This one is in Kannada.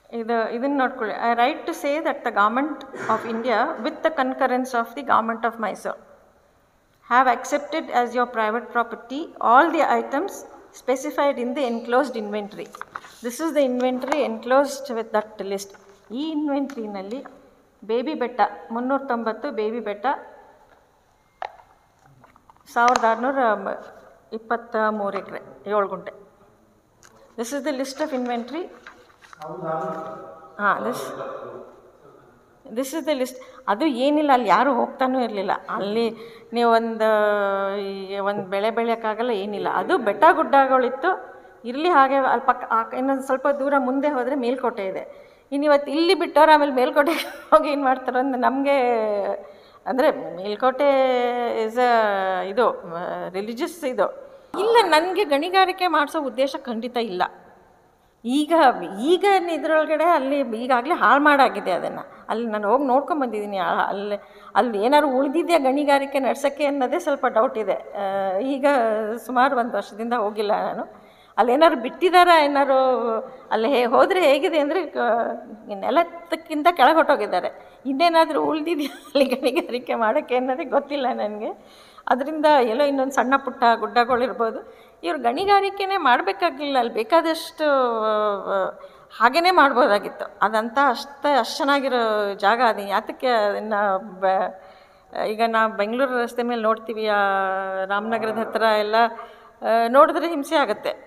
ಇದು ಇದನ್ನು ನೋಡ್ಕೊಳ್ಳಿ I write to say that the government of India with the concurrence of the government of Mysore have accepted as your private property all the items specified in the enclosed inventory. This is the inventory enclosed with that list. ಈ ಇನ್ವೆಂಟ್ರಿನಲ್ಲಿ ಬೇಬಿ ಬೆಟ್ಟ ಮುನ್ನೂರ ತೊಂಬತ್ತು ಬೇಬಿ ಬೆಟ್ಟ ಸಾವಿರದ ಆರುನೂರ ಇಪ್ಪತ್ತ ಮೂರು ಎಕರೆ ಏಳು ಗುಂಟೆ this is the list of inventory ಹಾಂ this this is the list ಅದು ಏನಿಲ್ಲ ಅಲ್ಲಿ ಯಾರೂ ಹೋಗ್ತಾನೂ ಇರಲಿಲ್ಲ ಅಲ್ಲಿ ನೀವು ಒಂದು ಒಂದು ಬೆಳೆ ಬೆಳೆಯೋಕ್ಕಾಗಲ್ಲ ಏನಿಲ್ಲ ಅದು ಬೆಟ್ಟ ಗುಡ್ಡಗಳಿತ್ತು ಇರಲಿ ಹಾಗೆ ಅಲ್ಲಿ ಪಕ್ಕ ಆ- ಇನ್ನೊಂದು ಸ್ವಲ್ಪ ದೂರ ಮುಂದೆ ಹೋದರೆ ಮೇಲ್ಕೋಟೆ ಇದೆ ಇನ್ನು ಇವತ್ತು ಇಲ್ಲಿ ಬಿಟ್ಟವ್ರು ಆಮೇಲೆ ಮೇಲ್ಕೋಟೆ ಹೋಗಿ ಏನು ಮಾಡ್ತಾರೆ ಅಂದ್ರೆ ನಮಗೆ ಅಂದರೆ ಮೇಲ್ಕೋಟೆ ಇಸ್ ಅ ಇದು ರಿಲಿಜಿಯಸ್ ಇದು ಇಲ್ಲ ನನಗೆ ಗಣಿಗಾರಿಕೆ ಮಾಡಿಸೋ ಉದ್ದೇಶ ಖಂಡಿತ ಇಲ್ಲ ಈಗ ಈಗ ಇದ್ರೊಳಗಡೆ ಅಲ್ಲಿ ಈಗಾಗಲೇ ಹಾಳು ಮಾಡಾಗಿದೆ ಅದನ್ನು ಅಲ್ಲಿ ನಾನು ಹೋಗಿ ನೋಡ್ಕೊಂಬಂದಿದ್ದೀನಿ ಅಲ್ಲಿ ಅಲ್ಲಿ ಏನಾದ್ರು ಉಳಿದಿದೆಯಾ ಗಣಿಗಾರಿಕೆ ನಡ್ಸೋಕ್ಕೆ ಅನ್ನೋದೇ ಸ್ವಲ್ಪ ಡೌಟ್ ಇದೆ ಆ, ಈಗ ಸುಮಾರು ಒಂದು ವರ್ಷದಿಂದ ಹೋಗಿಲ್ಲ ನಾನು ಅಲ್ಲಿ ಏನಾದ್ರು ಬಿಟ್ಟಿದ್ದಾರಾ ಏನಾದ್ರು ಅಲ್ಲಿ ಹೇ ಹೋದರೆ ಹೇಗಿದೆ ಅಂದರೆ ನೆಲದಕ್ಕಿಂತ ಕೆಳಗೆ ಹೊಟ್ಟೋಗಿದ್ದಾರೆ ಇನ್ನೇನಾದರೂ ಉಳಿದಿದೆಯಾ ಅಲ್ಲಿ ಗಣಿಗಾರಿಕೆ ಮಾಡೋಕ್ಕೆ ಅನ್ನೋದೇ ಗೊತ್ತಿಲ್ಲ ನನಗೆ ಅದರಿಂದ ಎಲ್ಲೋ ಇನ್ನೊಂದು ಸಣ್ಣ ಪುಟ್ಟ ಗುಡ್ಡಗಳಿರ್ಬೋದು ಇವ್ರು ಗಣಿಗಾರಿಕೆನೇ ಮಾಡಬೇಕಾಗಿಲ್ಲ ಅಲ್ಲಿ ಬೇಕಾದಷ್ಟು ಹಾಗೇ ಮಾಡ್ಬೋದಾಗಿತ್ತು ಅದಂತ ಅಷ್ಟು ಅಷ್ಟು ಚೆನ್ನಾಗಿರೋ ಜಾಗ ಅದು ಯಾತಕ್ಕೆ ಅದನ್ನು ಬ ಈಗ ನಾವು ಬೆಂಗಳೂರು ರಸ್ತೆ ಮೇಲೆ ನೋಡ್ತೀವಿ ಆ ರಾಮನಗರದ ಹತ್ರ ಎಲ್ಲ ಆ, ನೋಡಿದ್ರೆ ಹಿಂಸೆ ಆಗುತ್ತೆ